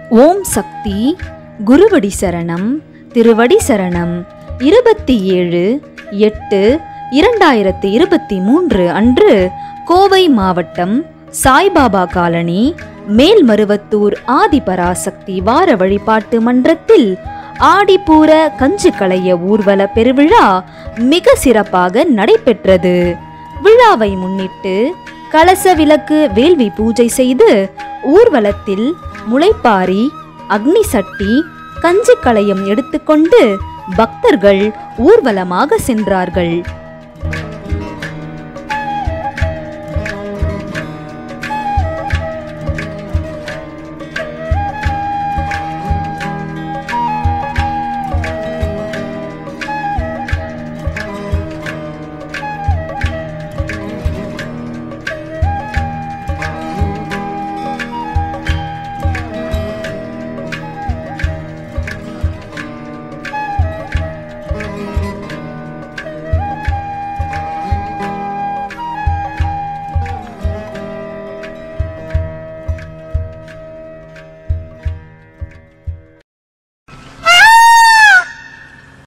ஓம் சக்தி குருவடி சரணம் திருவடி சரணம் இருபத்தி ஏழு எட்டு இரண்டாயிரத்தி இருபத்தி மூன்று அன்று கோவை மாவட்டம் சாய்பாபா காலனி மேல்மருவத்தூர் ஆதிபராசக்தி வார வழிபாட்டு மன்றத்தில் ஆடிப்பூர கஞ்சு களைய ஊர்வல பெருவிழா மிக சிறப்பாக நடைபெற்றது விழாவை முன்னிட்டு கலச விளக்கு வேள்வி பூஜை செய்து ஊர்வலத்தில் முளைப்பாரி அக்னி சட்டி கஞ்சி களையம் எடுத்துக்கொண்டு பக்தர்கள் ஊர்வலமாக சென்றார்கள்